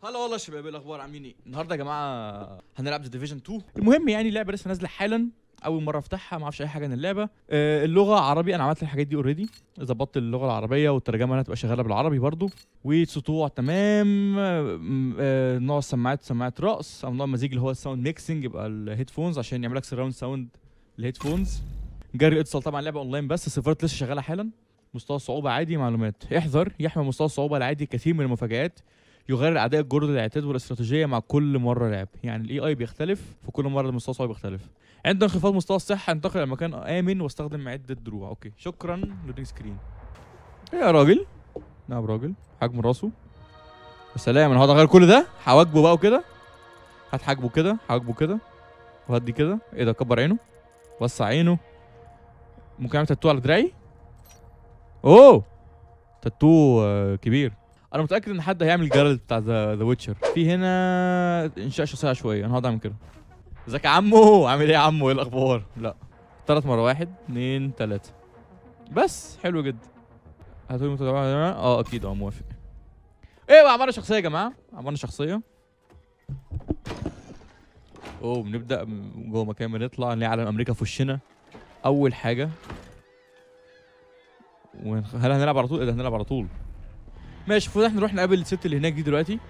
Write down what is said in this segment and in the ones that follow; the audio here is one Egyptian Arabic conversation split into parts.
هلا والله يا شباب ايه الاخبار عاملين ايه النهارده يا جماعه هنلعب ذا ديفيجن 2 المهم يعني اللعبه لسه نازله حالا اول مره افتحها ما اعرفش اي حاجه عن اللعبه آه اللغه عربي انا عملت الحاجات دي اوريدي ظبطت اللغه العربيه والترجمه هتبقى شغاله بالعربي برضو وسطوع تمام آه، آه نوع السماعات سماعات راس او نوع المزيج اللي هو الساوند ميكسنج يبقى الهيدفونز عشان يعمل لك سراوند ساوند الهيدفونز جري الاتصال طبعا لعبه اونلاين بس السيرفرات لسه شغاله حالا مستوى الصعوبه عادي معلومات احذر يحمل مستوى الصعوبه العادي كثير من المفاجآت يغير الاعداء الجرد الاعتاد والاستراتيجيه مع كل مره لعب يعني الاي اي بيختلف في كل مره المستوى الصعوبه بيختلف عند انخفاض مستوى الصحه انتقل الى مكان امن واستخدم عده دروع اوكي شكرا لودنج سكرين ايه يا راجل نعم راجل حجم راسه يا سلام انا هقعد اغير كل ده هواجبه بقى وكده هات حاجبه كده حاجبه كده وهدي كده ايه ده كبر عينه وسع عينه ممكن اعمل تاتو على دراعي اوه تاتو آه، كبير انا متاكد ان حد هيعمل جارد بتاع ذا ذا ويتشر في هنا انشاء شخصيه عشوائيه انا هقعد اعمل كده ازيك يا عمو عامل ايه يا عمو ايه الاخبار لا ثلاث مره واحد اتنين تلاته بس حلو جدا هتقولي متابعة اه اكيد اه موافق ايه بقى عملنا شخصيه يا جماعه عملنا شخصيه اوه بنبدا من جوه مكان بنطلع نلاقي علم امريكا في وشنا اول حاجه ونخ- هل هنلعب على طول؟ ايه ده هنلعب على طول ماشي المفروض احنا نروح نقابل الست اللي هناك دي دلوقتي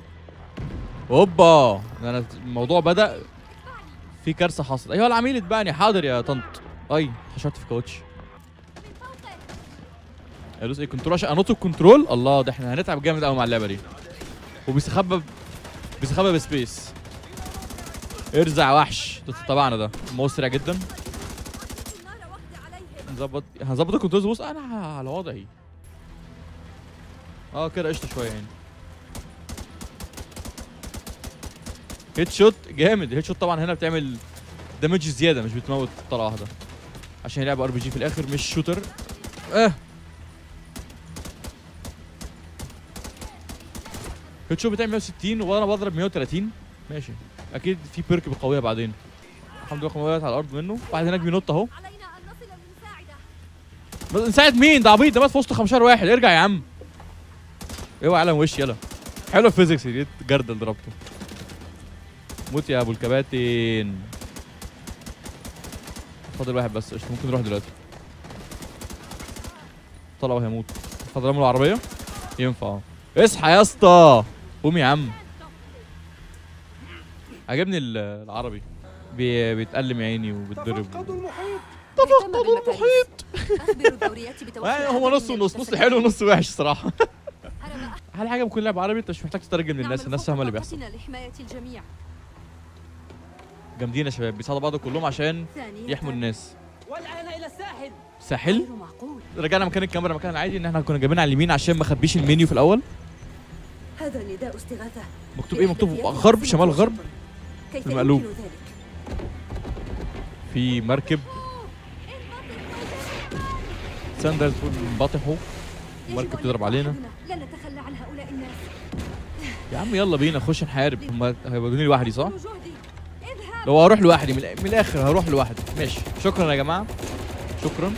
اوبا ده انا الموضوع بدا في كارثه حصلت ايوه العميل اتبعني حاضر يا طنط اي حشرت في كاوتش ادوس ايه كنترول عشان انط الكنترول الله ده احنا هنتعب جامد قوي مع اللعبه دي وبيستخبى ب- بيستخبى بسبيس ارزع وحش ده تبعنا ده الماوس سريع جدا نظبط هنظبط الكنترول بص انا على وضعي اه كده قشطه شويه يعني هيد شوت جامد الهيد شوت طبعا هنا بتعمل دامج زياده مش بتموت طلقه واحده عشان يلعب ار بي جي في الاخر مش شوتر اه هيد شوت بتعمل 160 وانا بضرب 130 ماشي اكيد في بيرك بقويه بعدين الحمد لله قويه على الارض منه واحد هناك بينط اهو علينا أن نصل للمساعدة بس نساعد مين ده عبيط ده مات في وسط 15 واحد ارجع يا عم اوعى على وش يلا حلو الفيزيكس دي جرد اللي ضربته موت يا ابو الكباتن فاضل واحد بس قشطه ممكن نروح دلوقتي طلع وهيموت فاضل رمل العربيه ينفع اه اصحى يا اسطى قوم يا عم عجبني ال- العربي بي بيتألم يا عيني وبيتضرب تفقدوا المحيط تفقدوا المحيط أخبروا الدوريات بتوفير يعني هو هدف نص من ونص نص المستشفيات. حلو ونص وحش صراحه هرب احلى حاجه بكون لعب عربي انت مش محتاج تترجم للناس نعمل الناس فوق فاهمه اللي بيحصل طاقتنا لحماية الجميع جامدين يا شباب بيساعدوا بعض كلهم عشان ثانية يحموا الناس والآن إلى الساحل ساحل غير معقول رجعنا مكان الكاميرا مكان العادي ان احنا كنا جايبين على اليمين عشان ما اخبيش المنيو في الاول هذا نداء استغاثة مكتوب ايه مكتوب غرب شمال غرب كيف المقلوب. يمكن ذلك؟ في مركب ساندرز بنبطحوا يجب مركب أن تضرب يبقى علينا. أحدنا. لن نتخلى عن هؤلاء الناس يا عم يلا بينا نخش نحارب هم هيودوني لوحدي صح؟ كل جهدي اذهب لو هروح لوحدي من, الآ- من الاخر هروح لوحدي ماشي شكرا يا جماعه شكرا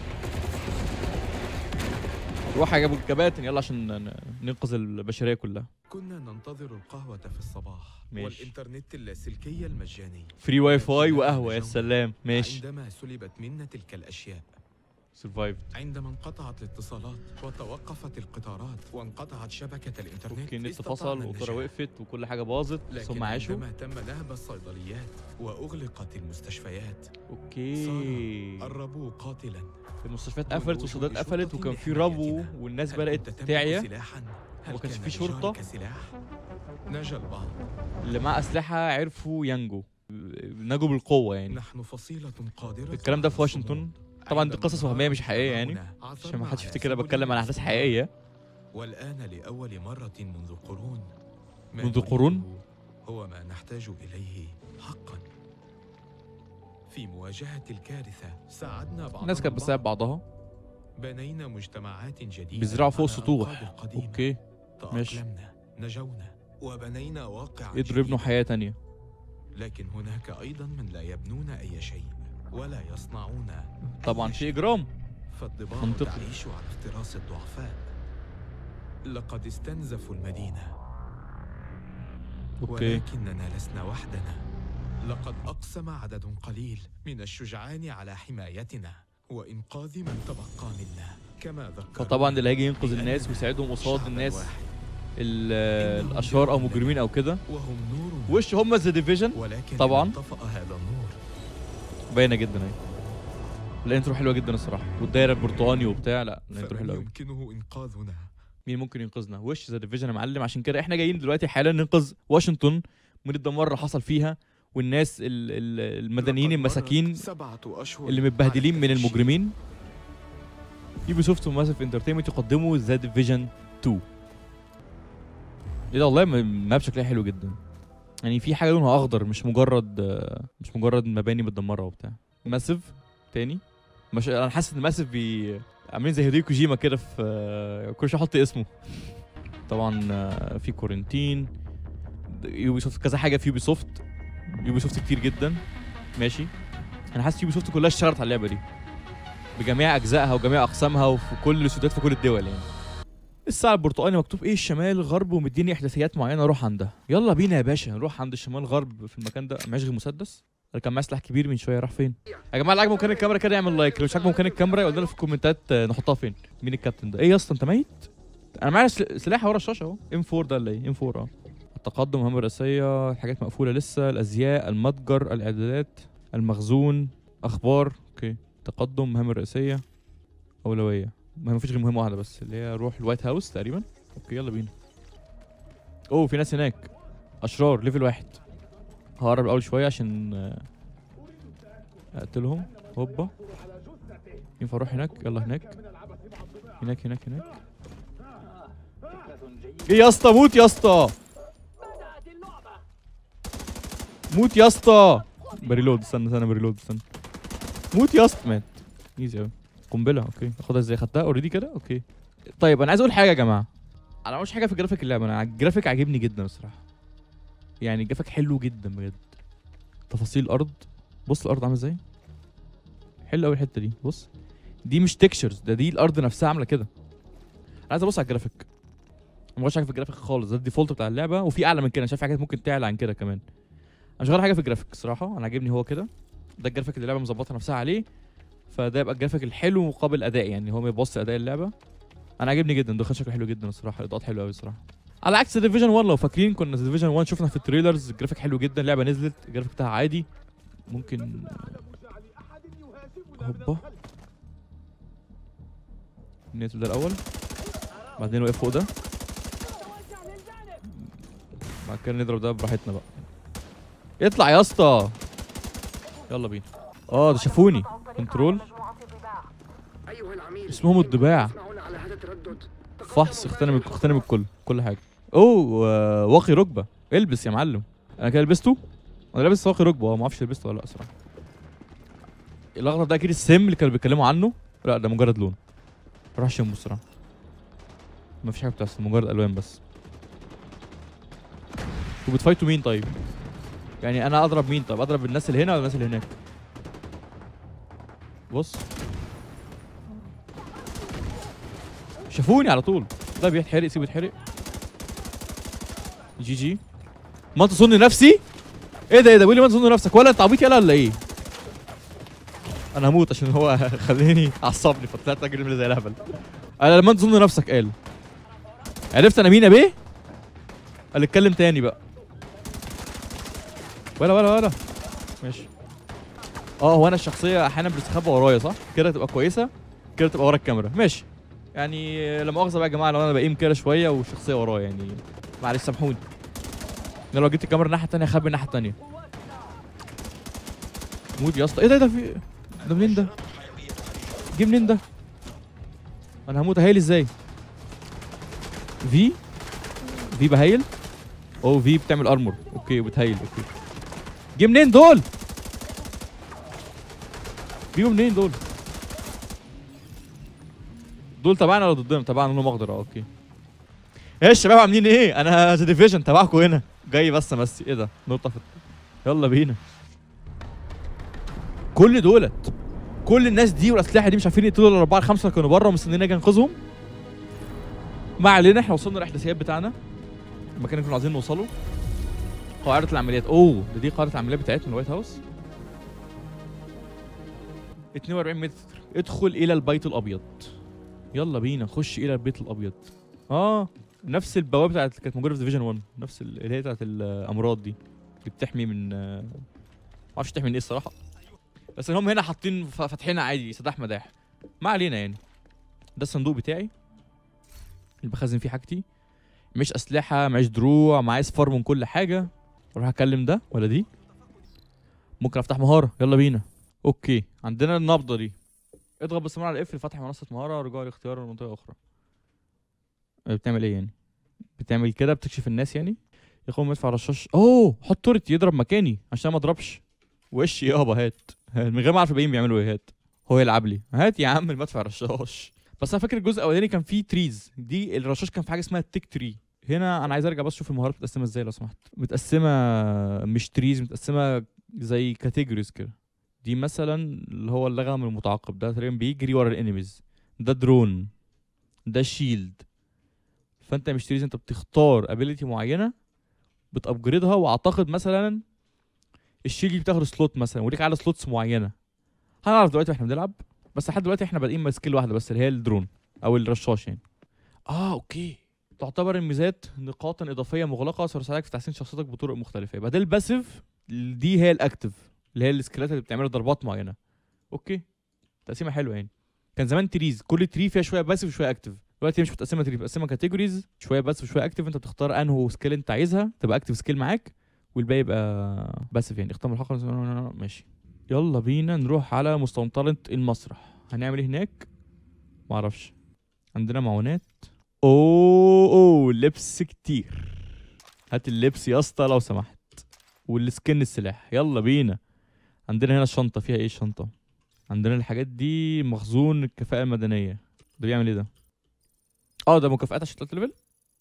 روح يا ابو الكباتن يلا عشان ن- ننقذ البشريه كلها كنا ننتظر القهوة في الصباح ماشي. والإنترنت اللاسلكي المجاني فري واي فاي وقهوه يا سلام ماشي عندما سلبت منا تلك الأشياء سرفايف عندما انقطعت الاتصالات وتوقفت القطارات وانقطعت شبكة الإنترنت اوكي النت استطعنا فصل والطياره النجاة. وقفت وكل حاجه باظت بس لكن هم عاشوا عندما تم نهب الصيدليات وأغلقت المستشفيات اوكي الربو قاتلا المستشفيات قفلت والصيدليات والوجود قفلت شرطة وكان في لحمايتنا. ربو والناس هل بدات كنت تملك تعيا سلاحا؟ هل وما كانش كان في شرطة؟ لجارك سلاح؟ نجا البعض اللي معاه اسلحه عرفوا ينجوا نجوا بالقوه يعني نحن فصيلة قادرة الكلام ده في على واشنغتون الصمود. طبعا دي عندما قصص وهميه مش نهار حقيقيه يعني أمامنا، عشان عثرنا ما حدش على يفتكر انا سبل بتكلم عن احداث حقيقيه والآن لأول مرة منذ قرون ما منذ قرون؟ نريده هو ما نحتاج إليه حقا في مواجهة الكارثة ساعدنا بعضنا الناس كانت بتساعد بعضها بنينا مجتمعات جديدة بيزرعوا فوق على السطوح أنقاض القديمة. اوكي ماشي. تأقلمنا نجونا وبنينا واقعا قدروا يبنوا جديدا. حياه تانية لكن هناك أيضا من لا يبنون أي شيء ولا يصنعون طبعا أي في شيء. اجرام فالضباع منطقي. تعيش على افتراس الضعفاء لقد استنزفوا المدينة اوكي ولكننا لسنا وحدنا لقد أقسم عدد قليل من الشجعان على حمايتنا وإنقاذ من تبقى منا كما ذكر فطبعا اللي هيجي ينقذ الناس ويساعدهم قصاد الناس ال- الاشرار او مجرمين او كده وهم نور وش هم ذا ديفيجن ولكن طبعاً. إذا انطفأ هذا النور باينه جدا اهي الانترو حلوه جدا الصراحه والدايره البرتقاني وبتاع لا الانترو فمن حلو قوي يمكنه إنقاذنا مين ممكن ينقذنا وش ذا ديفيجن يا معلم عشان كده احنا جايين دلوقتي حالا ننقذ واشنطن من الدمار اللي حصل فيها والناس ال- ال- المدنيين لقد المساكين مرت سبعة أشهر اللي متبهدلين على من التفشيل. المجرمين يوبي سوفت وماسف انترتينمنت يقدموا ذا ديفيجن 2 ايه ده والله م- ماب شكلها حلو جدا يعني في حاجه لونها اخضر مش مجرد آه، مش مجرد مباني متدمره وبتاع ماسيف تاني مش انا حاسس ان ماسيف بي عاملين زي هيديو كوجيما كده في آه، كل شويه احط اسمه طبعا آه، في كورنتين يوبي سوفت كذا حاجه في يوبي سوفت يوبي سوفت كتير جدا ماشي انا حاسس يوبي سوفت كلها اشتغلت على اللعبه دي بجميع اجزائها وجميع اقسامها وفي كل الاستوديوهات في كل الدول يعني الساعة البرتقالي مكتوب ايه الشمال غرب ومديني احداثيات معينة اروح عندها يلا بينا يا باشا نروح عند الشمال غرب في المكان ده معيش غير مسدس اللي كان معاه سلاح كبير من شوية راح فين يا جماعة اللي عاجبه مكان الكاميرا كده يعمل لايك لو مش عاجبه مكان الكاميرا يقول لنا في الكومنتات آه، نحطها فين مين الكابتن ده ايه يا اسطى انت ميت انا معايا سل- سلاح ورا الشاشة اهو ام 4 ده ولا ايه ام 4 اه التقدم مهمة رئيسية الحاجات مقفولة لسه الازياء المتجر الاعدادات المخزون اخبار اوكي تقدم مهمة رئيسية أولوية ما مفيش غير مهمة واحدة بس اللي هي روح الوايت هاوس تقريبا اوكي يلا بينا اوه في ناس هناك أشرار ليفل واحد هقرب الأول شوية عشان آه، أقتلهم هوبا ينفع أروح هناك يلا هناك هناك هناك هناك ايه يا اسطى موت يا اسطى موت يا اسطى بريلود استنى استنى بريلود استنى موت يا اسطى مات ايزي اوي قنبله اوكي اخدها ازاي خدتها اوريدي كده اوكي طيب انا عايز اقول حاجه يا جماعه انا ما قلتش حاجه في جرافيك اللعبه انا الجرافيك عاجبني جدا الصراحه يعني الجرافيك حلو جدا بجد تفاصيل الارض بص الارض عامله ازاي حلو قوي الحته دي بص دي مش تكشرز ده دي الارض نفسها عامله كده انا عايز ابص على الجرافيك ما بغيرش حاجه في الجرافيك خالص ده الديفولت بتاع اللعبه وفي اعلى من كده انا شايف حاجات ممكن تعلى عن كده كمان انا مش غير حاجه في الجرافيك الصراحه انا عاجبني هو كده ده الجرافيك اللي اللعبه مظبطه نفسها عليه فده يبقى الجرافيك الحلو مقابل اداء يعني هو ما يبص اداء اللعبه انا عاجبني جدا دخان شكله حلو جدا الصراحه الاضاءات حلوه قوي الصراحه على عكس ديفيجن 1 لو فاكرين كنا ديفيجن 1 شفنا في التريلرز الجرافيك حلو جدا اللعبه نزلت الجرافيك بتاعها عادي ممكن هوبا ننزل ده الاول بعدين واقف فوق ده بعد كده نضرب ده براحتنا بقى اطلع يا اسطى يلا بينا اه ده شافوني كنترول أيها العميل اسمهم الضباع اسمعونا على هذا التردد فحص اغتنم اغتنم الكل كل حاجه اوه آه، واقي ركبه البس يا معلم انا كده لبسته انا لابس واقي ركبه اه ما اعرفش لبسته ولا لا صراحه الاخضر ده اكيد السم اللي كانوا بيتكلموا عنه لا ده مجرد لون روح شمه الصراحه ما فيش حاجه بتحصل مجرد الوان بس وبتفايتوا مين طيب يعني انا اضرب مين طيب اضرب الناس اللي هنا ولا الناس اللي هناك بص شافوني على طول ده بيتحرق سيبه يتحرق جي جي ما انت تظن نفسي ايه ده ايه ده بيقول لي ما تظن نفسك ولا انت عبيط يلا ولا ايه انا هموت عشان هو خليني عصبني فطلعت اجري من زي الهبل انا لما انت تظن نفسك قال عرفت انا مين يا بيه قال اتكلم تاني بقى ولا ولا ولا ماشي اه هو انا الشخصيه احيانا بتستخبى ورايا صح كده تبقى كويسه كده تبقى ورا الكاميرا ماشي يعني لا مؤاخذه بقى يا جماعه لو انا بقيم كده شويه والشخصيه ورايا يعني معلش سامحوني انا لو جبت الكاميرا الناحيه التانيه اخبي الناحيه التانيه موت يا اسطى ايه ده إيه ده في ده منين ده جه منين ده انا هموت هايل ازاي في في بهايل او في بتعمل ارمور اوكي بتهيل اوكي جه منين دول بيجوا منين دول دول تبعنا ولا ضدنا تبعنا لونهم اخضر اه اوكي ايه الشباب عاملين ايه انا ذا ديفيجن تبعكم هنا جاي بس امسي ايه ده نقطه في يلا بينا كل دولت كل الناس دي والاسلحه دي مش عارفين يقتلوا الاربعه الخمسه اللي كانوا بره ومستنيين اجي انقذهم ما علينا احنا وصلنا الاحداثيات بتاعنا المكان اللي كنا عايزين نوصله قاعده العمليات اوه ده دي قاعده العمليات بتاعتنا الوايت هاوس 42 متر ادخل الى البيت الابيض يلا بينا خش الى البيت الابيض اه نفس البوابه بتاعت اللي كانت موجوده في ديفيجن 1 نفس ال- اللي هي بتاعت الامراض دي اللي بتحمي من آه، معرفش تحمي من ايه الصراحه بس هم هنا حاطين ف- فاتحينها عادي سداح مداح ما علينا يعني ده الصندوق بتاعي اللي بخزن فيه حاجتي مش اسلحه معيش دروع معايا صفار من كل حاجه اروح اكلم ده ولا دي ممكن افتح مهاره يلا بينا اوكي عندنا النبضه دي اضغط باستمرار على اف لفتح منصه مهاره ورجوع لاختيار منطقه اخرى أه، بتعمل ايه يعني بتعمل كده بتكشف الناس يعني يقوم يدفع رشاش اوه حط تورت يضرب مكاني عشان ما اضربش وش يابا هات هات. من غير ما اعرف الباقيين بيعملوا ايه هات هو يلعب لي هات يا عم المدفع رشاش بس انا فاكر الجزء الاولاني كان فيه تريز دي الرشاش كان في حاجه اسمها التيك تري هنا انا عايز ارجع بس اشوف المهارات متقسمه ازاي لو سمحت متقسمه مش تريز متقسمه زي كاتيجوريز كده دي مثلا اللي هو اللغم المتعاقب ده تقريبا بيجري ورا الانيميز ده درون ده شيلد فانت مش تريز انت بتختار ابيليتي معينه بتابجريدها واعتقد مثلا الشيلد دي بتاخد سلوت مثلا وليك على سلوتس معينه هنعرف دلوقتي واحنا بنلعب بس لحد دلوقتي احنا بادئين بسكيل واحده بس اللي هي الدرون او الرشاش يعني اه اوكي تعتبر الميزات نقاطا اضافيه مغلقه ستساعدك في تحسين شخصيتك بطرق مختلفه يبقى ده الباسيف دي هي الاكتف اللي هي السكيلات اللي بتعمل ضربات معينه اوكي تقسيمه حلوه يعني كان زمان تريز كل تري فيها شويه باسيف وشويه اكتف دلوقتي مش متقسمه تري متقسمه كاتيجوريز شويه باسيف وشويه اكتف انت بتختار انهو سكيل انت عايزها تبقى اكتف سكيل معاك والباقي يبقى باسيف يعني اختار الحلقه ماشي يلا بينا نروح على مستنطرة المسرح هنعمل ايه هناك معرفش عندنا معونات اوه اوه لبس كتير هات اللبس يا اسطى لو سمحت والسكن السلاح يلا بينا عندنا هنا الشنطة فيها ايه الشنطة عندنا الحاجات دي مخزون الكفاءة المدنية ده بيعمل ايه ده اه ده مكافآت عشان تلات ليفل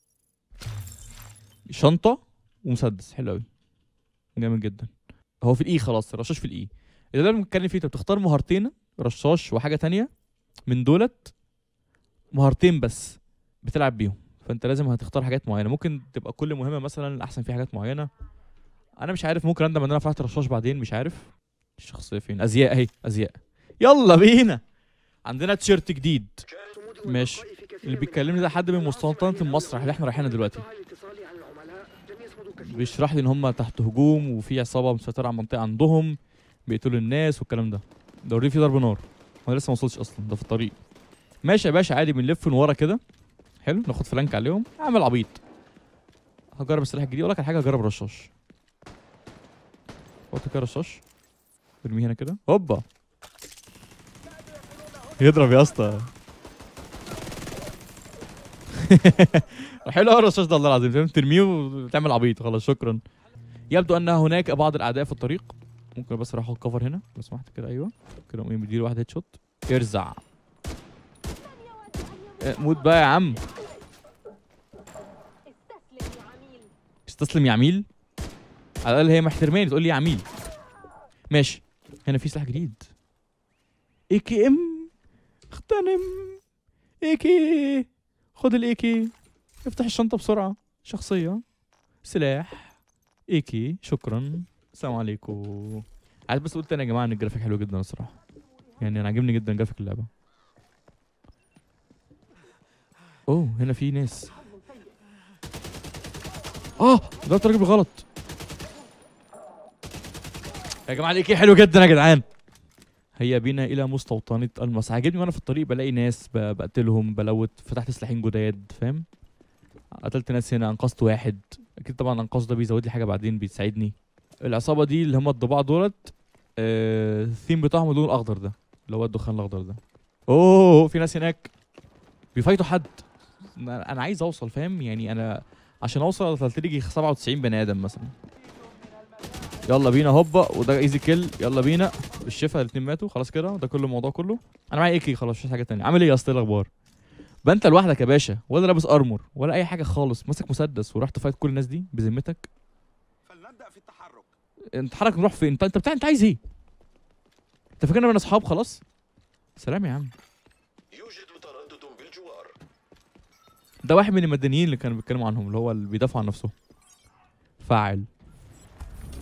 شنطة ومسدس حلو قوي جامد جدا هو في الاي خلاص الرشاش في الاي اللي ده اللي بنتكلم فيه انت بتختار مهارتين رشاش وحاجه تانية من دولت مهارتين بس بتلعب بيهم فانت لازم هتختار حاجات معينه ممكن تبقى كل مهمه مثلا احسن فيها حاجات معينه انا مش عارف ممكن اندم ان انا فتحت رشاش بعدين مش عارف الشخصيه فين ازياء اهي ازياء يلا بينا عندنا تيشيرت جديد صمود ماشي. والبقاء في كثير اللي من بيتكلمني ده حد من مستوطنات المسرح اللي احنا رايحينها دلوقتي انتهى الاتصال عن العملاء لم يصمدوا كثيرا. بيشرح لي ان هم تحت هجوم وفي عصابه مسيطره على المنطقه عندهم بيقتلوا الناس والكلام ده ده اوريدي في ضرب نار وانا لسه ما وصلتش اصلا ده في الطريق ماشي يا باشا عادي بنلف من ورا كده حلو ناخد فلانك عليهم اعمل عبيط هجرب السلاح الجديد اقول لك على حاجه هجرب رشاش حط كده رشاش ارميه هنا كده هوبا يضرب يا اسطى حلو قوي الرشاش ده والله العظيم فاهم ترميه وتعمل عبيط خلاص شكرا يبدو ان هناك بعض الاعداء في الطريق ممكن بس اروح الكفر هنا لو سمحت كده ايوه كده قوم مديله واحد هيد شوت ارزع إيه، موت بقى يا عم استسلم يا عميل على الاقل هي محترماني تقول لي يا عميل ماشي هنا في سلاح جديد اي كي ام اغتنم اي كي خد الاي كي افتح الشنطه بسرعه شخصيه سلاح اي كي شكرا السلام عليكم عايز بس اقول تاني يا جماعه ان الجرافيك حلو جدا الصراحه يعني انا عاجبني جدا جرافيك اللعبه اوه هنا في ناس اه ضربت الراجل بالغلط يا جماعه الاي كي حلو جدا يا جدعان هيا بنا الى مستوطنه المسرح عاجبني وانا في الطريق بلاقي ناس ب- بقتلهم بلوت فتحت سلاحين جداد فاهم قتلت ناس هنا انقذت واحد اكيد طبعا انقاذ ده بيزود لي حاجه بعدين بيساعدني العصابه دي اللي هم الضباع دولت آه، الثيم بتاعهم اللون الاخضر ده اللي هو الدخان الاخضر ده اوه في ناس هناك بيفايتوا حد انا أنا عايز اوصل فاهم يعني انا عشان اوصل قتلت لي 97 بني ادم مثلا يلا بينا هوبا وده ايزي كيل يلا بينا الشفا الاثنين ماتوا خلاص كده ده كل الموضوع كله انا معايا ايكي خلاص مفيش حاجه تانية عامل ايه يا اسطى إيه الاخبار بقى انت لوحدك يا باشا ولا لابس ارمور ولا اي حاجه خالص ماسك مسدس ورحت فايت كل الناس دي بذمتك فلنبدأ في التحرك انت حرك نروح فين انت انت بتاع انت عايز ايه انت فاكرنا من اصحاب خلاص سلام يا عم يوجد تردد بالجوار ده واحد من المدنيين اللي كانوا بيتكلموا عنهم اللي هو اللي بيدافعوا عن نفسهم فاعل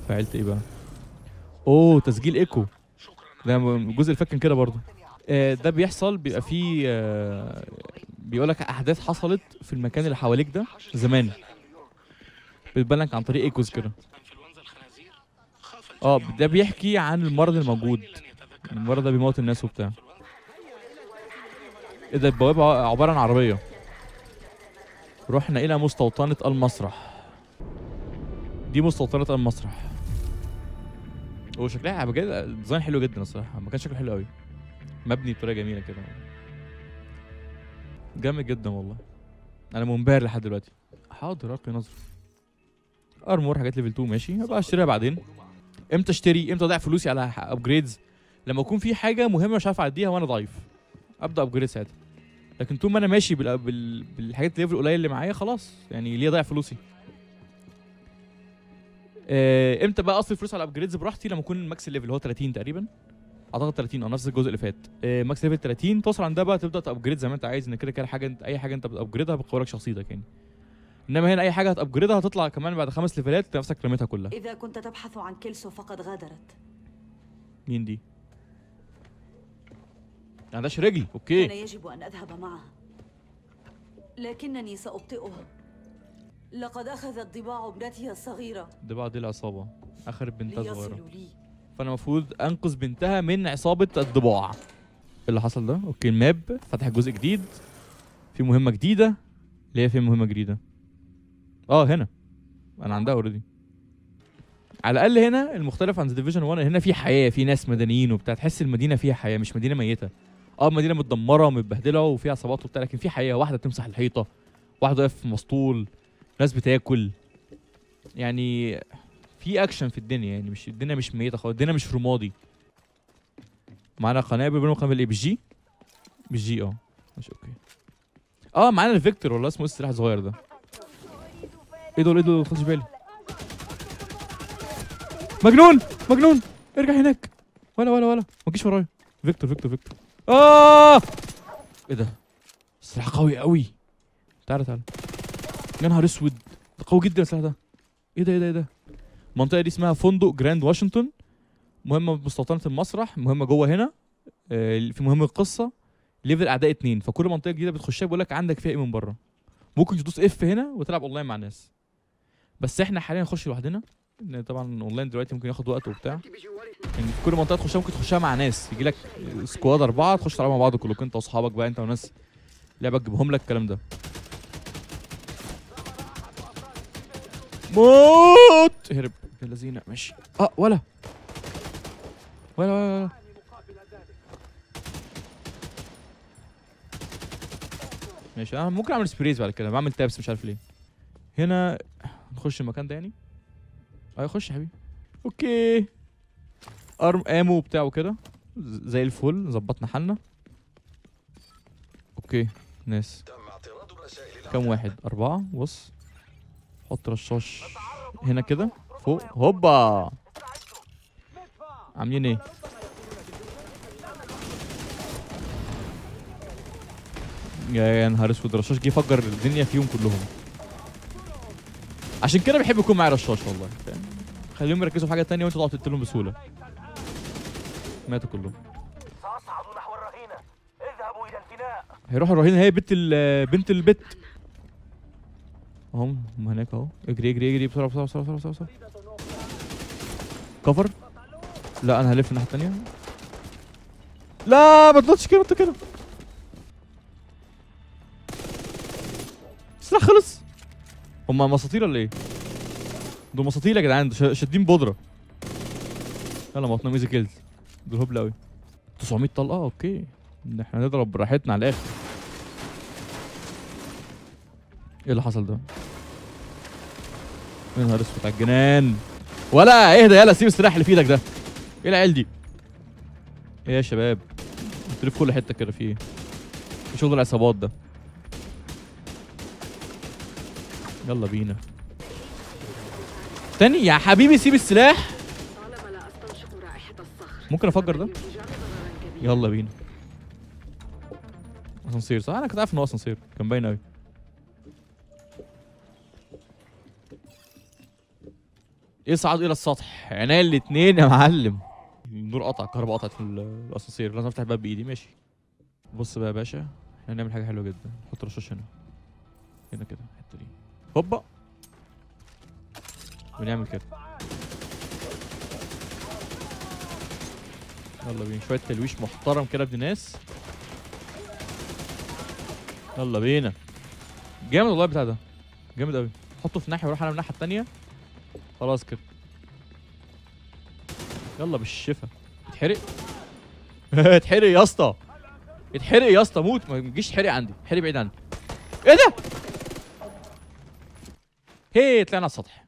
فعلت ايه بقى اوه تسجيل ايكو ده م- الجزء اللي فات كان كده برضه آه، ده بيحصل بيبقى فيه آه، بيقول لك احداث حصلت في المكان اللي حواليك ده زمان بتبان لك عن طريق ايكوز كده اه ده بيحكي عن المرض الموجود المرض ده بيموت الناس وبتاع ايه ده البوابه ع- عباره عن عربيه رحنا الى مستوطنه المسرح دي مستوطنه المسرح هو شكلها بجد الديزاين حلو جدا الصراحه ما كان شكله حلو قوي مبني بطريقه جميله كده جامد جدا والله انا منبهر لحد دلوقتي حاضر القي نظر ارمور حاجات ليفل 2 ماشي هبقى اشتريها بعدين امتى اشتري امتى اضيع فلوسي على ابجريدز لما يكون في حاجه مهمه مش عارف اعديها وانا ضعيف ابدا ابجريد ساعتها لكن طول ما انا ماشي بال... بال... بالحاجات الليفل القليل اللي معايا خلاص يعني ليه اضيع فلوسي آه، امتى بقى اصرف فلوس على ابجريدز براحتي لما اكون ماكس الليفل هو 30 تقريبا اعتقد 30 اه نفس الجزء اللي فات آه، ماكس ليفل 30 توصل عند ده بقى تبدا تابجريد زي ما انت عايز ان كده كده حاجه انت اي حاجه انت بتابجريدها بتقوي لك شخصيتك يعني انما هنا اي حاجه هتابجريدها هتطلع كمان بعد خمس ليفلات تلاقي نفسك رميتها كلها إذا كنت تبحث عن كيلسو فقد غادرت مين دي؟ ما عندهاش رجل كان اوكي يجب أن أذهب معها لكنني سأبطئها لقد أخذت ضباع ابنتها الصغيرة دي بقى دي العصابه اخر بنتها صغيره ليصلوا لي فانا المفروض انقذ بنتها من عصابه الضباع إيه اللي حصل ده اوكي الماب فتح جزء جديد في مهمه جديده اللي هي في مهمه جديده اه هنا انا عندها اوريدي على الاقل هنا المختلف عن ذا ديفيجن 1 هنا في حياه في ناس مدنيين وبتاع تحس المدينه فيها حياه مش مدينه ميته اه مدينه متدمره ومتبهدله وفيها عصابات وبتاع لكن في حياه واحده بتمسح الحيطه واحد واقف في مسطول ناس بتاكل يعني في اكشن في الدنيا يعني مش الدنيا مش ميته خالص الدنيا مش في رمادي معانا قنابل بينهم قنابل ايه بالجي بالجي اه ماشي اوكي اه معانا الفيكتور والله اسمه إيه السلاح الصغير ده ايه دول ايه دول خدش بالي مجنون مجنون ارجع هناك ولا ولا ولا ما تجيش ورايا فيكتور فيكتور فيكتور اه ايه ده سلاح قوي قوي تعالى تعالى يا نهار اسود ده قوي جدا السلاح ده ايه ده ايه ده ايه ده المنطقه دي اسمها فندق جراند واشنطن مهمه بمستوطنه المسرح مهمه جوه هنا آه، في مهمه القصه ليفل اعداء اتنين فكل منطقه جديده بتخشها بيقول لك عندك فيها ايه من بره ممكن تدوس اف هنا وتلعب اونلاين مع ناس بس احنا حاليا نخش لوحدنا لان طبعا اونلاين دلوقتي ممكن ياخد وقت وبتاع يعني في كل منطقه تخشها ممكن تخشها مع ناس يجي لك سكواد اربعه تخش تلعبوا مع بعض كلكم انت واصحابك بقى انت وناس لعبه تجيبهم لك الكلام ده موت هرب يا لذينه ماشي اه ولا ولا ولا, ولا. ماشي انا ممكن اعمل سبريز بعد كده بعمل تابس مش عارف ليه هنا نخش المكان ده يعني اه خش يا حبيبي اوكي ارم امو وبتاع وكده ز- زي الفل ظبطنا حالنا اوكي ناس تم اعتراض الرسائل كم واحد أربعة بص حط رشاش هنا كده فوق هوبا عاملين ايه يا يا نهار اسود الرشاش جه فجر الدنيا فيهم كلهم عشان كده بحب يكون معايا رشاش والله فاهم خليهم يركزوا في حاجه تانية وانت تقعد تقتلهم بسهوله ماتوا كلهم سأصعد نحو الرهينة اذهبوا إلى الفناء هيروح الرهينه هي بنت ال بنت البت اهم هم هناك اهو اجري اجري اجري بسرعه بسرعه بسرعه بسرعه, بسرعة. كفر لا انا هلف الناحيه التانيه لا ما تنطش كده انت كده السلاح خلص هم مساطيل ولا ايه؟ دول مساطيل يا جدعان دول ش- شادين بودره يلا موتنا ايزي كيلز دول هبل قوي 900 طلقه اوكي ان احنا نضرب براحتنا على الاخر ايه اللي حصل ده يا نهار اسود على الجنان ولا اهدى يلا سيب السلاح اللي في ايدك ده ايه العيال دي ايه يا شباب انتوا في كل حته كده في ايه إيه شغل العصابات ده يلا بينا تاني يا حبيبي سيب السلاح طالما لا أستنشق رائحة الصخر ممكن افجر ده الانفجار ضررا كبيرا. يلا بينا اسانسير صح انا كنت عارف ان هو اسانسير كان باين قوي اصعد الى السطح عينيا الاتنين يا معلم النور قطع الكهرباء قطعت في ال- الاسانسير لازم افتح الباب بايدي ماشي بص بقى يا باشا احنا هنعمل حاجه حلوه جدا نحط رشاش هنا هنا كده الحته دي هوبا ونعمل كده يلا بينا شويه تلويش محترم كده ابن ناس يلا بينا جامد والله بتاع ده جامد قوي حطه في ناحيه واروح انا من الناحيه التانيه خلاص كده يلا بالشفا اتحرق اتحرق يا اسطى اتحرق يا اسطى موت ما تجيش تحرق عندي اتحرق بعيد عني ايه ده هي طلعنا على السطح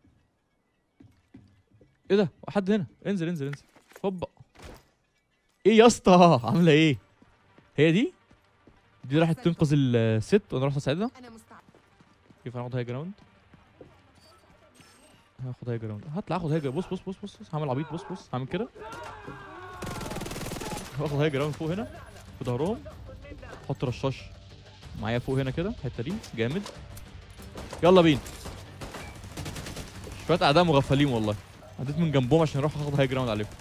ايه ده حد هنا انزل انزل انزل هوبا ايه يا اسطى عامله ايه هي دي دي راحت تنقذ الست وانا رحت اساعدها انا مستعد كيف هناخد هاي جراوند هاخد هاي جراوند هطلع اخد هاي جراوند بص بص بص بص بص هعمل عبيط بص بص هعمل كده هاخد هاي جراوند فوق هنا في ظهرهم احط رشاش معايا فوق هنا كده الحته دي جامد يلا بينا شويه اعداء مغفلين والله عديت من جنبهم عشان اروح اخد هاي جراوند عليهم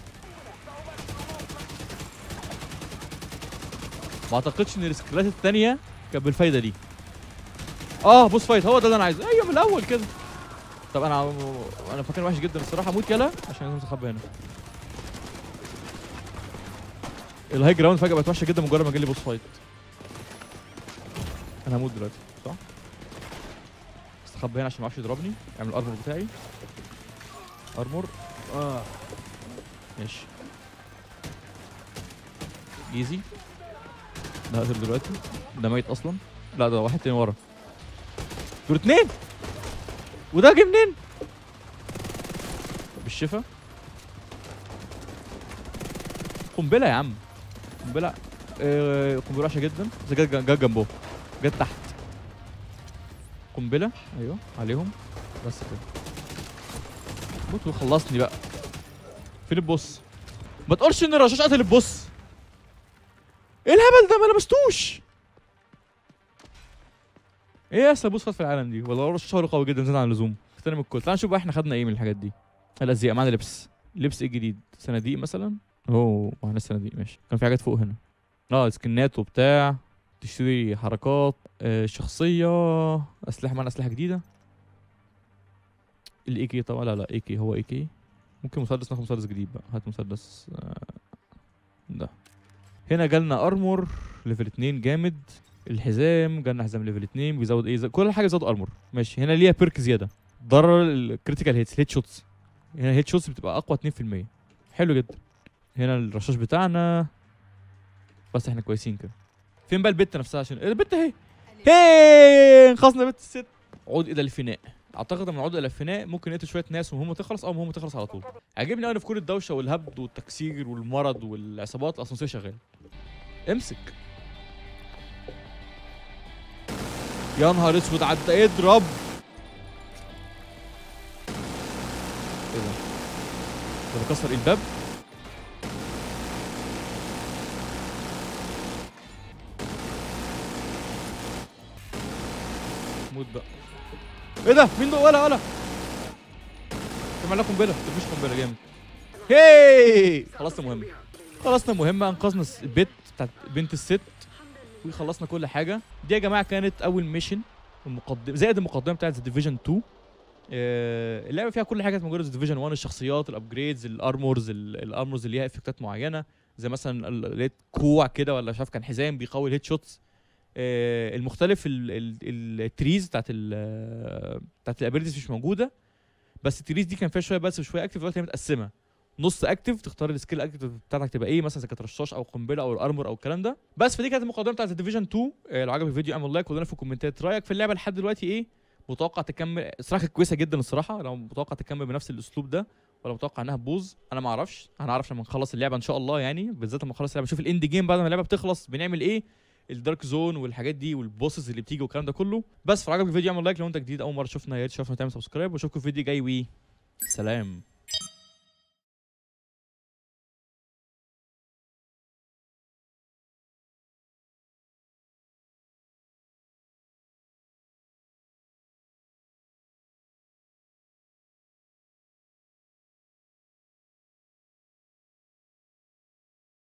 ما اعتقدش ان السكيلات التانية كانت بالفايده دي اه بوس فايت هو ده اللي انا عايزه ايوه من الاول كده طب انا انا فاكر وحش جدا الصراحه اموت يلا عشان لازم استخبى هنا الهاي جراوند فجاه بقت وحشه جدا مجرد ما جالي بوس فايت انا هموت دلوقتي صح استخبى هنا عشان ما يعرفش يضربني اعمل الارمور بتاعي ارمور اه ماشي ايزي ده هقتل دلوقتي ده ميت اصلا لا ده واحد تاني ورا دول اتنين وده جه منين بالشفا قنبله يا عم قنبله آه، قنبله وحشه جدا بس جت جت جنبهم جت تحت قنبله ايوه عليهم بس كده موت وخلصني بقى فين البوس ما تقولش ان الرشاش قتل البوس ايه الهبل ده ما لمستوش ايه يا اسطى بوس فات في العالم دي والله الرشاش هو قوي جدا زيادة عن اللزوم اختار من الكل تعال نشوف بقى احنا خدنا ايه من الحاجات دي الازياء معانا لبس لبس ايه جديد صناديق مثلا اوه معانا صناديق ماشي كان في حاجات فوق هنا اه سكنات وبتاع تشتري حركات آه شخصية أسلحة معانا أسلحة جديدة الاي كي طبعا لا لا اي كي هو اي كي ممكن مسدس ناخد مسدس جديد بقى هات مسدس آه ده هنا جالنا ارمور ليفل 2 جامد الحزام جالنا حزام ليفل 2 بيزود ايه زي- كل حاجه بيزود ارمور ماشي هنا ليها بيرك زياده ضرر الكريتيكال هيتس هيت شوتس هنا هيت شوتس بتبقى اقوى 2% حلو جدا هنا الرشاش بتاعنا بس احنا كويسين كده فين بقى البت نفسها عشان إيه البت اهي هي انقذنا بنت الست عود الى الفناء اعتقد ان العود الى الفناء ممكن نقتل شويه ناس وهم تخلص او هم تخلص على طول عاجبني قوي في كل الدوشه والهبد والتكسير والمرض والعصابات الاسانسير شغال امسك يا نهار اسود عدى اضرب ايه ده؟ ده بكسر ايه الباب موت بقى ايه ده مين ده ولا ولا كمان لها قنبله مفيش قنبله جامد هي خلصنا مهمه خلصنا مهمه انقذنا الس- البيت بتاعت بنت الست وخلصنا كل حاجه دي يا جماعه كانت اول ميشن المقدمه زائد المقدمه بتاعت ديفيجن 2 آه، اللعبه فيها كل حاجه كانت موجوده في ديفيجن 1 الشخصيات الابجريدز الارمورز ال- الارمورز اللي ليها افكتات معينه زي مثلا ال- لقيت كوع كده ولا مش عارف كان حزام بيقوي الهيد شوتس آه، المختلف ال- ال- التريز بتاعت ال بتاعت الابيلتيز مش موجوده بس التريز دي كان فيها شويه بس وشويه اكتف دلوقتي هي متقسمه نص اكتف تختار السكيل اكتف بتاعتك تبقى ايه مثلا اذا كانت رشاش او قنبله او الارمور او الكلام ده بس فدي كانت المقدمه بتاعت ديفيجن 2 آه، لو عجبك الفيديو اعمل لايك ولنا في الكومنتات رايك في اللعبه لحد دلوقتي ايه متوقع تكمل الصراحه كانت كويسه جدا الصراحه لو متوقع تكمل بنفس الاسلوب ده ولا متوقع انها تبوظ انا ما اعرفش هنعرف لما نخلص اللعبه ان شاء الله يعني بالذات لما نخلص اللعبه نشوف الاند جيم بعد ما اللعبه بتخلص بنعمل ايه الدارك زون والحاجات دي والبوسز اللي بتيجي والكلام ده كله بس فعجبك الفيديو اعمل لايك لو انت جديد اول مره شفنا يا ريت تشوفنا تعمل سبسكرايب واشوفكم في فيديو جاي وي سلام